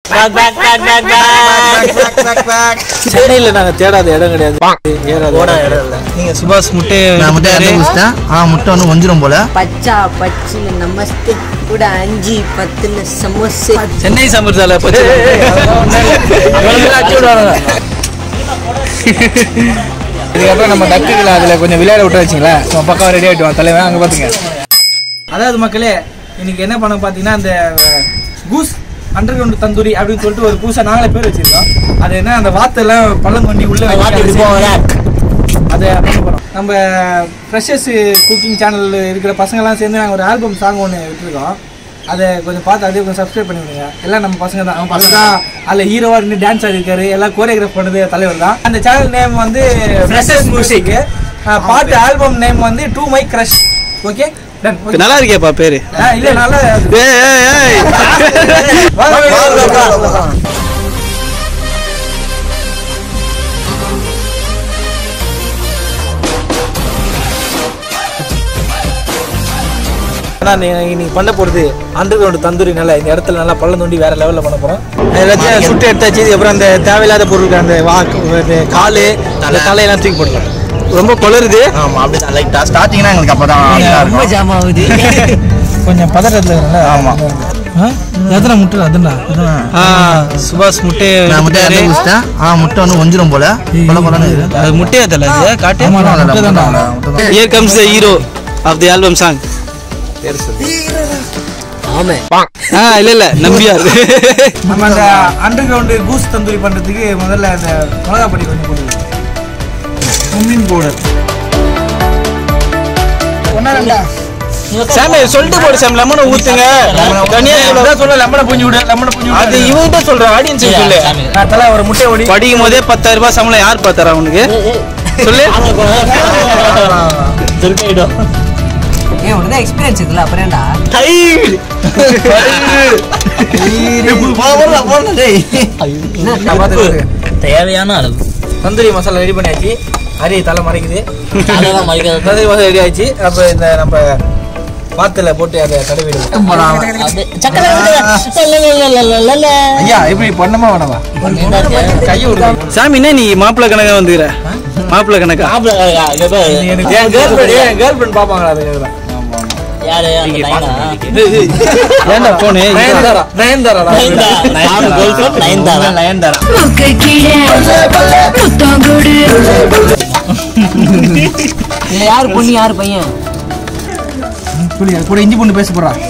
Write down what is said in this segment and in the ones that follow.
சென்னையில நாங்க தேடாத இடம் கிடையாது ஏறாத இடம் இல்ல நீங்க சுபாஷ் முட்டை நான் முட்டை எடுத்து குடிச்சிட்டேன் ஆ முட்டை வந்து ஒஞ்சிரும் போல பச்சா பச்சில நமஸ்தே கூட அஞ்சு பத்துல சமோசே சென்னை சம்பிரதாய பத்தி இதுக்கப்புறம் நம்ம டக்குகளை அதுல கொஞ்சம் விளையாட விட்டு வச்சுங்களா நம்ம பக்கம் ரெடி ஆகிட்டு தலைவன் அங்க பாத்துங்க அதாவது மக்களே இன்னைக்கு என்ன பண்ண பாத்தீங்கன்னா அந்த கூஸ் அண்டர் கிரவுண்ட் தந்தூரி அப்படின்னு சொல்லிட்டு ஒரு கூசை நாங்களே பேர் வச்சிருக்கோம் அது என்ன அந்த வாத்தெல்லாம் பள்ளம் பண்ணி உள்ள வச்சு அதை பண்ண போறோம் நம்ம ஃப்ரெஷர்ஸ் குக்கிங் சேனல் இருக்கிற பசங்கெல்லாம் சேர்ந்து நாங்கள் ஒரு ஆல்பம் சாங் ஒன்று விட்டுருக்கோம் அதை கொஞ்சம் பார்த்து அப்படியே கொஞ்சம் சப்ஸ்கிரைப் பண்ணி விடுங்க எல்லாம் நம்ம பசங்க தான் அவங்க பசங்க தான் அதில் ஹீரோவாக இருந்து டான்ஸ் ஆடிருக்காரு எல்லாம் கோரியோகிராஃப் பண்ணது தலைவர் தான் அந்த சேனல் நேம் வந்து ஃப்ரெஷர்ஸ் மியூசிக் பாட்டு ஆல்பம் நேம் வந்து to my crush okay done நல்லா இருக்கேப்பா பேரு இல்ல நல்லா ஏய், ஏய், ஏய். வாங்க, வாங்க, வாங்க, வாங்க. ஆனா நீ இன்னைக்கு பண்ண போறது அண்டர் கிரவுண்ட் தந்தூரி நல்லா இந்த இடத்துல நல்லா பள்ளம் தோண்டி வேற லெவல்ல பண்ண போறோம் எல்லாத்தையும் சுட்டு எடுத்தாச்சு அப்புறம் அந்த தேவையில்லாத பொருட்கள் அந்த வாக்கு இந்த காலு அந்த தலையெல்லாம் தூக்கி போடலாம் ரொம்ப குளருது ஆமா அப்படிதான் லைட்டா ஸ்டார்டிங்னா எங்களுக்கு அப்பதான் இதா ரொம்ப இருக்கும். ஜாம் ஆகுது கொஞ்சம் பதட்டத்துல இருக்கனால ஆமா. ஆ? எத்தனை முட்டை அதுனா ஆ சுபாஷ் முட்டை நான் முட்டை எடுத்து குடிச்சிட்டேன் ஆ முட்டை வந்து ஒஞ்சிரும் போல கொல கொலன்னு இது. அது முட்டையா தல அது காட்டு ஆமா, முட்டை தான்டா, முட்டை தான். Here comes the hero of the album song ஆமா ஆ இல்ல இல்ல நம்பியார் நம்ம அந்த அண்டர் கிரவுண்டு கூஸ் தந்தூரி பண்றதுக்கு முதல்ல அந்த மிளகா பொடி கொஞ்சம் போடுவோம் கும்மின் பவுடர் ஒன்னா ரெண்டா சாமி சொல்லிட்டு போடு சாமி லெமனை ஊத்துங்க தனியா அதான் சொல்ல லெமனை புஞ்சி விடு லெமனை புஞ்சி விடு அது இவன்கிட்ட சொல்றேன் ஆடியன்ஸ் சொல்லு நான் தலை ஒரு முட்டை ஓடி படிக்கும் போதே பத்தாயிரம் ரூபாய் சம்பளம் யார் பார்த்தாரா அவனுக்கு சொல்லு ஏன் உடனே எக்ஸ்பீரியன்ஸ் இருக்குல்ல அப்புறம் ஏன்டா போடா, போடா, டேய். நான் பார்த்து தேவையான அளவு தந்தூரி மசாலா ரெடி பண்ணியாச்சு அரி தலை மறைக்குது அதெல்லாம் மறைக்காத தந்தூரி மசாலா ரெடி ஆயிடுச்சு அப்போ இந்த நம்ம பாத்துல போட்டு அதை தடவிடுவோம் அது சக்கரை விடுங்க. லலலலலலல. ஐயா எப்படி பண்ணமா வேணாமா கையை விடுங்க சாமி என்ன நீ மாப்பிள்ளை கணக்கா வந்துக்கிற மாப்பிள்ளை கணக்கா மாப்பிள்ளை, அஹ், இங்க பாரு. எனக்கு என் கேர்ள் ஃப்ரெண்ட் என் கேர்ள் ஃப்ரெண்ட் பாப்பாங்களா அதுக்காக தான் யாரு அந்த நயனா? ஏன்டா போனு நயன்தாரா நயன்தாரா நயன்தாரா. நான் girlfriend நயன்தாரா. நயன்தாரா முக்கு கீழே முத்தம் கொடு இதுல யாரு பொண்ணு யாரு பையன் புரியுது கூட இஞ்சி பூண்டு பேச போறா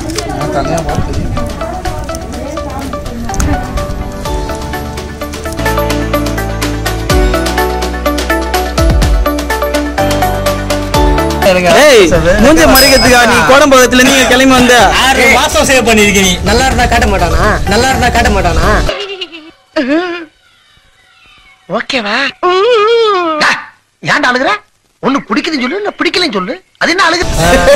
ஏய் மூஞ்ச மறைக்கிறதுக்கா நீ கோடம்பாக்கத்துல நீங்க கிளம்பி வந்த ஆறு மாசம் சேவ் பண்ணிருக்க நீ நல்லா இருந்தா காட்ட மாட்டானா நல்லா இருந்தா காட்ட மாட்டானா ஏன்டா அழுகுற ஒண்ணு பிடிக்குதுன்னு சொல்லு இல்ல பிடிக்கலன்னு சொல்லு அது என்ன அழுகு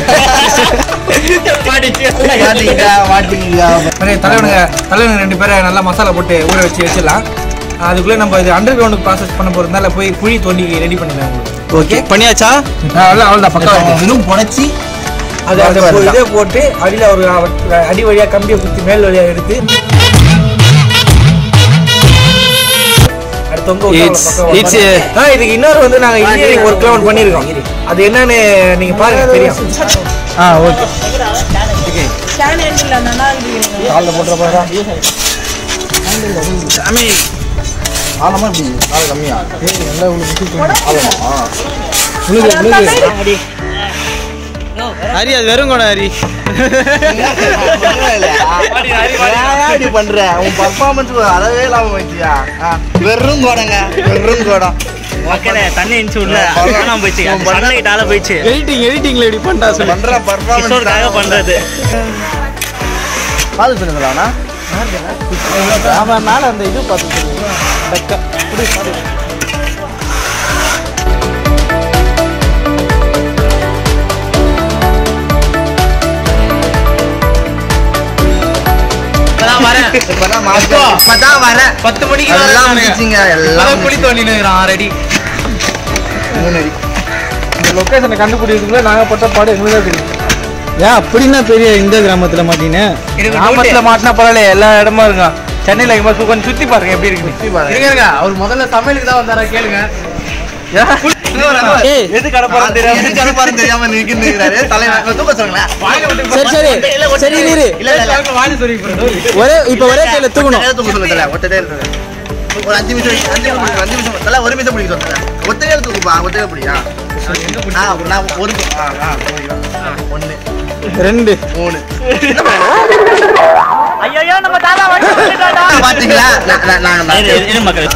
மாட்டிக்கிட்டா, மாட்டிக்கிட்டா. தலைவனுங்க தலைவனுங்க ரெண்டு பேரை நல்லா மசாலா போட்டு ஊற வச்சு வச்சிடலாம் அதுக்குள்ளே நம்ம இது அண்டர் கிரவுண்ட் ப்ராசஸ் பண்ண போறதுனால போய் குழி தோண்டி ரெடி பண்ணிடலாம் உங்களுக்கு ஓகே பண்ணியாச்சா அவ்வளோ அவ்வளோதான் பக்கம் இதுவும் புடைச்சி அது அந்த பக்கம் இதே போட்டு அடியில் ஒரு அடி வழியாக கம்பியை குத்தி மேல் வழியாக எடுத்து அது தொங்க விட்டா It's- அவ்வளவு பக்கம் it's a- ஆ, இதுக்கு இன்னொரு வந்து நாங்க இன்ஜினியரிங் ஒர்க் ஒன்று பண்ணியிருக்கோம் அது என்னன்னு நீங்க பாருங்க தெரியும் ஆ ஓகே காலில் போட்டுற போறா சாமி ஆழமா இப்படி ஆழ கம்மியா ஆழமா உழுகு உழுகு ஹரி அது வெறும் கோடம் ஹரி இப்படி பண்ற உன் பர்ஃபார்மன்ஸ் அளவே இல்லாம வச்சியா வெறும் கோடங்க வெறும் கோடம் மக்களே தண்ணி இன்ச்சு உள்ள காணாம போயிடுச்சு அது sunlight ஆல போயிடுச்சு எடிட்டிங் எடிட்டிங்ல இப்படி பண்ணிட்டா சொல்லு பண்ற பர்ஃபார்மன்ஸ் கிஷோருக்காக பண்றது பாது சொல்லுங்களாண்ணா அவன் மேல அந்த இது பார்த்து டக்கா இப்படி பாரு. இப்பதான் மாஸ்டர் இப்பதான் வரேன் பத்து மணிக்கு எல்லாம் முடிச்சிங்க எல்லாம் குழி தோண்டினுங்கிறான் ரெடி மூணு அடி இந்த லொக்கேஷனை கண்டுபிடிக்கிறதுக்குள்ள நாங்க பட்ட பாடு எங்களுக்கு தான் தெரியும் ஏன் அப்படின்னா பெரிய இந்த கிராமத்துல மாட்டீங்க கிராமத்துல மாட்டினா பரவாயில்ல எல்லா இடமும் இருக்கும் சென்னையில் எங்க கொஞ்சம் சுத்தி பாருங்க எப்படி இருக்கு சுத்தி பாருங்க. இருங்க இருங்க அவர் முதல்ல சமையலுக்கு தான் வந்தாரா கேளுங்க ஏய், எது கடை போறது தெரியாம எதுக்கு அனுப்பாருன்னு தெரியாம நிக்கிட்டு இருக்கிறாரு. தலைவன், இவன் தூக்க சொல்லுங்களேன். சரி சரி சரி இரு, இரு இல்ல, இல்ல, இல்ல. வாணி சொல்லி ஒரே இப்ப ஒரே கையில தூக்கணும் ஒத்தையில தூக்க சொல்லுங்க, தல. ஒத்தையில இருக்கு. ஒரு அஞ்சு நிமிஷம் வை, அஞ்சு நிமிஷம் பிடிக்கும், அஞ்சு நிமிஷம் தல, ஒரு நிமிஷம் பிடிக்கும் சொல்லுங்க. ஒத்தையில தூக்குப்பா, ஒத்தையில பிடியா? நான் நான் ஒரு ஆ, ஆ, ஆ, ஒண்ணு ரெண்டு மூணு ஐயோ நம்ம தாத்தா வந்து வந்துட்டாடா. பாத்தீங்களா நான் நான் நான் நான் இரு, இரு மக்களே.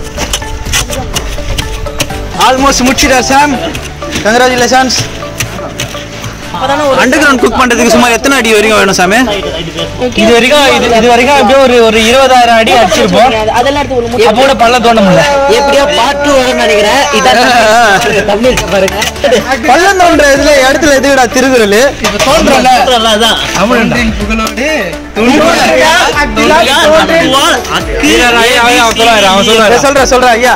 ஆல்மோஸ்ட் முடிச்சிடா Sam congratulations underground cook பண்றதுக்கு சுமார் எத்தனை அடி வரைக்கும் வேணும் சாமி இது வரைக்கும் இது இது வரைக்கும் அப்படியே ஒரு ஒரு இருபதாயிரம் அடி அடிச்சிருப்போம் அதெல்லாம் எடுத்து ஒரு அப்போ கூட பல்ல தோண்ட முடியல எப்படியோ பாட்டு வரும்னு நினைக்கிறேன் இதான் தமிழ் பாருங்க பள்ளம் தோன்ற இதுல இடத்துல எதுடா திருகுறல் தோன்றல சொல்றேன்ல, அதான். தமிழ் புகழோடு அவன் சொல்றான் சொல்ற சொல்ற ஐயா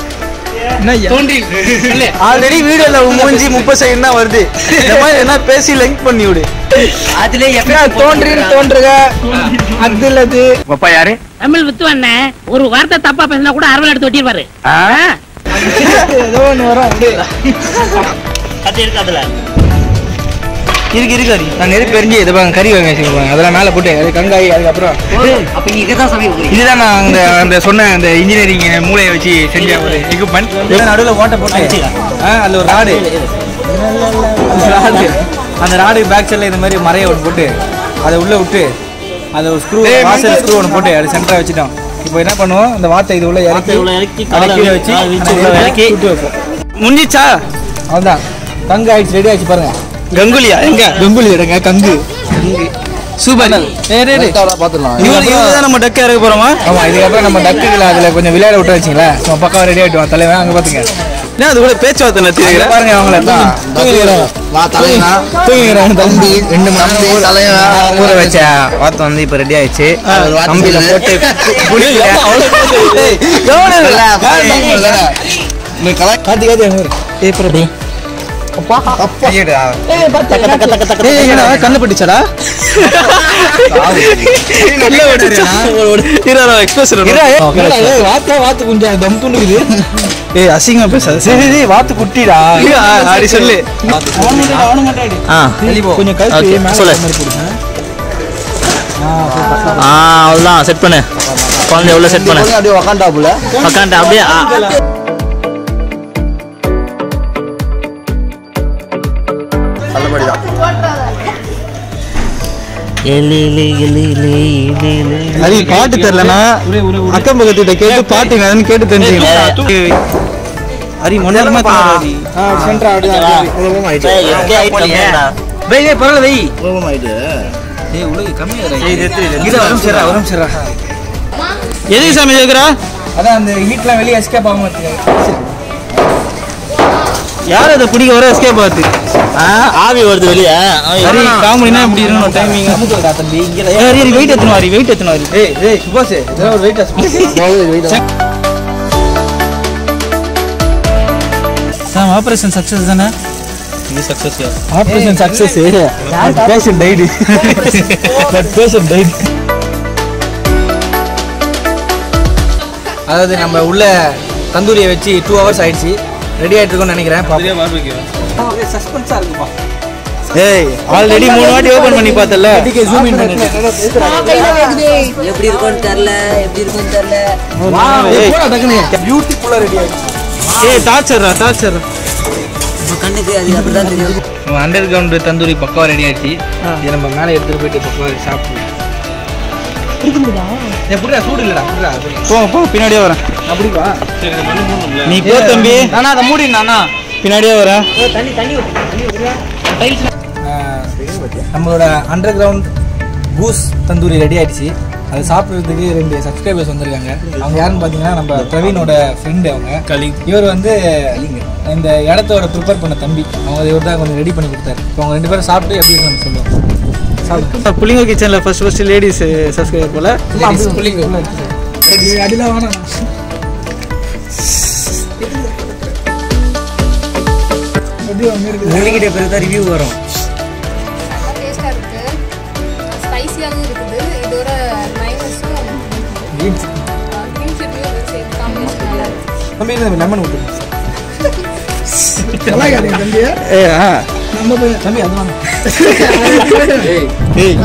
தோன்றில் ஆல்ரெடி வீடியோல மூஞ்சி முப்பது செகண்ட் தான் வருது இந்த மாதிரி என்ன பேசி லிங்க் பண்ணி விடு அதுல எப்படி தோன்றின்னு தோன்றுக அதுல அது அப்பா யாரு தமிழ் வித்து அண்ணன் ஒரு வார்த்தை தப்பா பேசினா கூட அரவல் எடுத்து ஒட்டிருப்பாரு ஏதோ ஒண்ணு வரும் அப்படியே. கத்தி இருக்கு அதுல. இருக்கு இருக்கு கறி நான் நெருப்பு எரிஞ்சு இதை பாருங்க கறி வாங்க வச்சுக்கோங்க அதெல்லாம் மேலே போட்டு அது கங்காய் அதுக்கப்புறம் அப்ப நீ இதான் சமைக்க போறீங்க இதுதான் நான் அந்த அந்த சொன்ன அந்த இன்ஜினியரிங் மூளையை வச்சு செஞ்ச ஒரு எக்யூப்மெண்ட் நடுவில் ஓட்ட போட்டு ஆ அதில் ஒரு ராடு ராடு அந்த ராடு பேக் சைடில் இந்த மாதிரி மறைய ஒன்று போட்டு அதை உள்ளே விட்டு அதை ஒரு ஸ்க்ரூ வாசல் ஸ்க்ரூ ஒன்று போட்டு அது சென்டராக வச்சுட்டோம் இப்போ என்ன பண்ணுவோம் அந்த வாத்தை இது உள்ள இறக்கி உள்ள இறக்கி, அதை காலை கீழே வச்சு காலை வச்சு அந்த உள்ள இறக்கி இறக்கி. சுட்டு வைப்போம் முடிஞ்சிச்சா அதுதான் கங்கு ஆயிடுச்சு ரெடி ஆயிடுச்சு பாருங்க கங்குலியா எங்க கங்குலி இடங்க கங்கு சூப்பர் பாத்துடலாம் இவர் இவர் தான் நம்ம டக்கா இருக்க போறோமா ஆமா இதுக்கப்புறம் நம்ம டக்குகளை அதுல கொஞ்சம் விளையாட விட்டு வச்சிங்களேன் நம்ம பக்கம் ரெடி ஆயிட்டு தலைவன் அங்க பாத்துங்க என்ன அது கூட பேச்சுவார்த்தை அங்க நடத்திருக்கிற பாருங்க அவங்கள தூங்கிக்கிறாங்க வா தலைவா தூங்கிக்கிறாங்க தம்பி ரெண்டு மணி தலைவன் ஊற வச்ச வாத்தம் வந்து இப்ப ரெடி ஆயிடுச்சு ஒரு வாத்து கம்பியில சொல்லு. போட்டு ஏய், கவனம் இல்ல. இல்ல, பாருங்க, இல்ல. நீ கலா- காத்தி காத்தி அங்க ஏய் பிரபு ஐயடா. ஏய், என்னடா, கண்ணு பட்டுச்சாடா இல்ல, பட்டுச்சா? இரு, இரு, expression வரும். இருடா, ஏய், என்னடா, ஏய், வாத்தா வாத்து குஞ்சா தம் துண்டுக்குது ஏய் அசிங்கமா பேசாத சரி சரி வாத்து குட்டிடா இரு, ஆ, அப்படி சொல்லு ஆ. கொஞ்சம் கழுத்து Okay, மேல சொல்லு. இந்த மாதிரி போடுங்க. ஆ, அவ்வளவுதான் செட் பண்ணு குழந்தை எவ்வளவு செட் பண்ணு அப்படியே உக்காண்டாப்புல உக்காந்து அப்படியே ஆ. நல்லபடிதான் எலி, எலி, எலி, எலி, எலி, எலி. அது பாட்டு தெரியலனா அக்கம் பக்கத்துல கேட்டு பாட்டுங்க அதுன்னு கேட்டு தெரிஞ்சுக்கலாம் அரி மொன்னரமா தாரி சென்டரா அப்படிதான் உலகம் ஆயிட்டு ஏய், எங்கே ஆயிட்டு வந்தேடா. வெய் வெய் பரவாயில்ல வெய் உலகம் ஆயிட்டு ஏய் உலக கம்மியா இது வரும் சரிடா வரும் சரிடா எதுக்கு சாமி கேக்குறா அதான் அந்த ஹீட்லாம் வெளியே எஸ்கேப் ஆகாம இருக்கு யார் அதை பிடிக்க வர எஸ்கேப் ஆகுது ஆ, ஆவி வருது வெளியே சரி காமெடினா இப்படி இருக்கணும் டைமிங் அமுக்குடா தம்பி இங்க சரி வெயிட் எத்தனை வாரி வெயிட் எத்தனை வாரி ஏய் ஏய் சுபாஷ் இதெல்லாம் ஒரு வெயிட் சாம் ஆபரேஷன் சக்சஸ் தானே இது success operation success patient died but patient died அதாவது நம்ம உள்ள தந்தூரியை வச்சு டூ ஹவர்ஸ் ஆயிடுச்சு ரெடி ஆயிட்டு இருக்கோம்னு நினைக்கிறேன் சஸ்பென்ஸா இருக்குப்பா ஏய் ஆல்ரெடி மூணு வாட்டி ஓபன் பண்ணி பார்த்தல ஜூம் இன் பண்ணிட்டு எப்படி இருக்கும்னு தெரியல எப்படி இருக்கும்னு தெரியல பியூட்டிஃபுல்லா ரெடி ஆயிடுச்சு ஏய் டார்ச்சர்ரா டார்ச்சர் நம்ம கண்ணுக்கு அது அப்படிதான் தெரியும் நம்ம அண்டர் கிரவுண்ட் தந்தூரி பக்காவா ரெடி ஆயிடுச்சு இது நம்ம மேலே எடுத்துட்டு போயிட்டு பக்காவா சாப்பிடுவோம் எப்படிடா சூடு இல்லடா அப்படிடா போ போ பின்னாடியே வரேன் அப்படிப்பா நீ போ தம்பி நானா அதை மூடி நானா பின்னாடியே வரேன் நம்மளோட underground goose tandoori ready ஆயிடுச்சு அது சாப்பிட்றதுக்கு ரெண்டு சப்ஸ்கிரைபர்ஸ் வந்திருக்காங்க அவங்க யாருன்னு பார்த்தீங்கன்னா நம்ம பிரவீனோட ஃப்ரெண்டு அவங்க களி இவர் வந்து இந்த இடத்தோட ப்ரிப்பேர் பண்ண தம்பி அவங்க இவர் தான் கொஞ்சம் ரெடி பண்ணி கொடுத்தாரு இப்போ அவங்க ரெண்டு பேரும் சாப்பிட்டு எப்படி இருக்குன்னு சொல்லுவோம் சாப்பிட்டு புள்ளிங்க கிச்சன்ல ஃபர்ஸ்ட் ஃபர்ஸ்ட் லேடிஸ் சப்ஸ்கிரைபர் போல அடிலாம் வேணாம் மூலிகிட்ட பிறகு தான் ரிவ்யூ வரும் நல்லா டேஸ்ட்டாக இருக்குது ஸ்பைசியாகவும் இருக்குது இதோட மைனஸும் தம்பி இந்த லெமன் ஊத்து கலாய்க்காதீங்க தம்பி ஏ ஆ நம்ம போய் தம்பி அது வாங்க ஏய்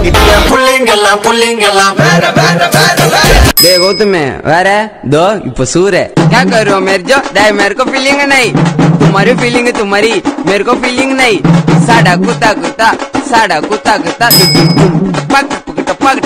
டே गौतम வேற दो இப்போ सूर है क्या कर रहे हो मेरे जो डे मेरे को फीलिंग नहीं तुम्हारी फीलिंग तुम्हारी मेरे को फीलिंग नहीं साडा कुत्ता कुत्ता साडा कुत्ता कुत्ता पक पक पक